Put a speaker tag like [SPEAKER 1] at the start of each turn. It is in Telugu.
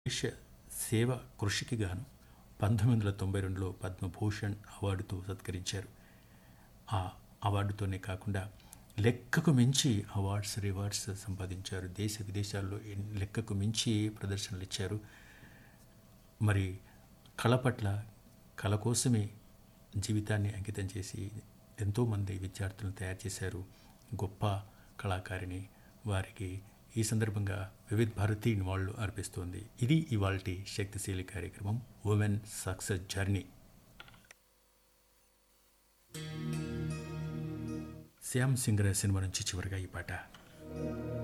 [SPEAKER 1] దేశ సేవ కృషికి గాను పంతొమ్మిది వందల తొంభై రెండులో పద్మభూషణ్ అవార్డుతో సత్కరించారు ఆ అవార్డుతోనే కాకుండా లెక్కకు మించి అవార్డ్స్ రివార్డ్స్ సంపాదించారు దేశ విదేశాల్లో ఎన్- లెక్కకు మించి ప్రదర్శనలు ఇచ్చారు మరి కళ పట్ల కళ కోసమే జీవితాన్ని అంకితం చేసి ఎంతోమంది విద్యార్థులను తయారు చేశారు గొప్ప కళాకారిణి వారికి ఈ సందర్భంగా వివిధ్ భారతి వాళ్ళు అర్పిస్తోంది ఇది ఇవాల్టి శక్తిశీలి కార్యక్రమం women success journey Shyam singer cinema నుంచి చివరిగా ఈ పాట